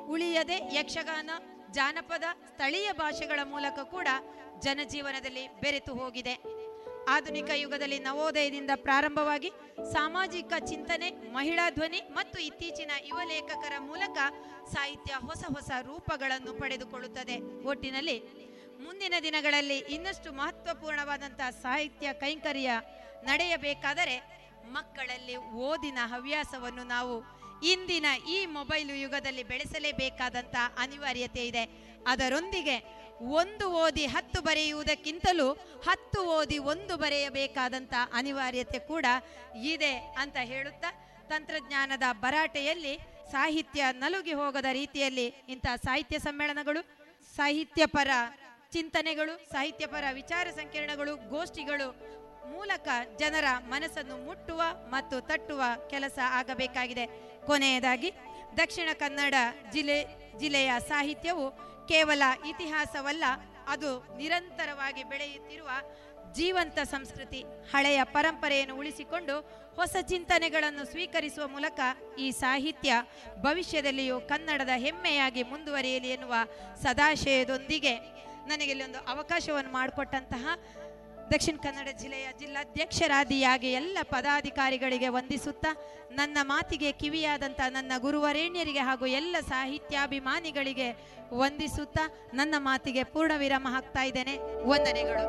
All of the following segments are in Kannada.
ಉಳಿಯದೆ ಯಕ್ಷಗಾನ ಜಾನಪದ ಸ್ಥಳೀಯ ಭಾಷೆಗಳ ಮೂಲಕ ಕೂಡ ಜನಜೀವನದಲ್ಲಿ ಬೆರೆತು ಹೋಗಿದೆ ಆಧುನಿಕ ಯುಗದಲ್ಲಿ ನವೋದಯದಿಂದ ಪ್ರಾರಂಭವಾಗಿ ಸಾಮಾಜಿಕ ಚಿಂತನೆ ಮಹಿಳಾ ಧ್ವನಿ ಮತ್ತು ಇತ್ತೀಚಿನ ಯುವ ಲೇಖಕರ ಮೂಲಕ ಸಾಹಿತ್ಯ ಹೊಸ ಹೊಸ ರೂಪಗಳನ್ನು ಪಡೆದುಕೊಳ್ಳುತ್ತದೆ ಒಟ್ಟಿನಲ್ಲಿ ಮುಂದಿನ ದಿನಗಳಲ್ಲಿ ಇನ್ನಷ್ಟು ಮಹತ್ವಪೂರ್ಣವಾದಂತಹ ಸಾಹಿತ್ಯ ಕೈಂಕರ್ಯ ನಡೆಯಬೇಕಾದರೆ ಮಕ್ಕಳಲ್ಲಿ ಓದಿನ ಹವ್ಯಾಸವನ್ನು ನಾವು ಇಂದಿನ ಈ ಮೊಬೈಲ್ ಯುಗದಲ್ಲಿ ಬೆಳೆಸಲೇಬೇಕಾದಂಥ ಅನಿವಾರ್ಯತೆ ಇದೆ ಅದರೊಂದಿಗೆ ಒಂದು ಓದಿ ಹತ್ತು ಬರೆಯುವುದಕ್ಕಿಂತಲೂ ಹತ್ತು ಓದಿ ಒಂದು ಬರೆಯಬೇಕಾದಂಥ ಅನಿವಾರ್ಯತೆ ಕೂಡ ಇದೆ ಅಂತ ಹೇಳುತ್ತಾ ತಂತ್ರಜ್ಞಾನದ ಭರಾಟೆಯಲ್ಲಿ ಸಾಹಿತ್ಯ ನಲುಗಿ ಹೋಗದ ರೀತಿಯಲ್ಲಿ ಇಂತಹ ಸಾಹಿತ್ಯ ಸಮ್ಮೇಳನಗಳು ಸಾಹಿತ್ಯಪರ ಚಿಂತನೆಗಳು ಸಾಹಿತ್ಯಪರ ವಿಚಾರ ಸಂಕಿರಣಗಳು ಗೋಷ್ಠಿಗಳು ಮೂಲಕ ಜನರ ಮನಸ್ಸನ್ನು ಮುಟ್ಟುವ ಮತ್ತು ತಟ್ಟುವ ಕೆಲಸ ಆಗಬೇಕಾಗಿದೆ ಕೊನೆಯದಾಗಿ ದಕ್ಷಿಣ ಕನ್ನಡ ಜಿಲ್ಲೆ ಜಿಲ್ಲೆಯ ಸಾಹಿತ್ಯವು ಕೇವಲ ಇತಿಹಾಸವಲ್ಲ ಅದು ನಿರಂತರವಾಗಿ ಬೆಳೆಯುತ್ತಿರುವ ಜೀವಂತ ಸಂಸ್ಕೃತಿ ಹಳೆಯ ಪರಂಪರೆಯನ್ನು ಉಳಿಸಿಕೊಂಡು ಹೊಸ ಚಿಂತನೆಗಳನ್ನು ಸ್ವೀಕರಿಸುವ ಮೂಲಕ ಈ ಸಾಹಿತ್ಯ ಭವಿಷ್ಯದಲ್ಲಿಯೂ ಕನ್ನಡದ ಹೆಮ್ಮೆಯಾಗಿ ಮುಂದುವರಿಯಲಿ ಎನ್ನುವ ಸದಾಶಯದೊಂದಿಗೆ ನನಗೆ ಇಲ್ಲೊಂದು ಅವಕಾಶವನ್ನು ಮಾಡಿಕೊಟ್ಟಂತಹ ದಕ್ಷಿಣ ಕನ್ನಡ ಜಿಲ್ಲೆಯ ಜಿಲ್ಲಾಧ್ಯಕ್ಷರಾದಿಯಾಗಿ ಎಲ್ಲ ಪದಾಧಿಕಾರಿಗಳಿಗೆ ವಂದಿಸುತ್ತಾ ನನ್ನ ಮಾತಿಗೆ ಕಿವಿಯಾದಂಥ ನನ್ನ ಗುರುವರೇಣ್ಯರಿಗೆ ಹಾಗೂ ಎಲ್ಲ ಸಾಹಿತ್ಯಾಭಿಮಾನಿಗಳಿಗೆ ವಂದಿಸುತ್ತಾ ನನ್ನ ಮಾತಿಗೆ ಪೂರ್ಣ ವಿರಾಮ ಹಾಕ್ತಾ ಇದ್ದೇನೆ ವಂದನೆಗಳು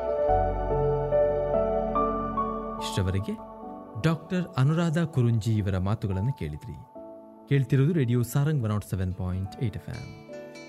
ಇಷ್ಟವರೆಗೆ ಡಾಕ್ಟರ್ ಅನುರಾಧ ಕುರುಂಜಿ ಇವರ ಮಾತುಗಳನ್ನು ಕೇಳಿದ್ರಿ ಕೇಳ್ತಿರೋದು radio Sarang one nought seven point eight F M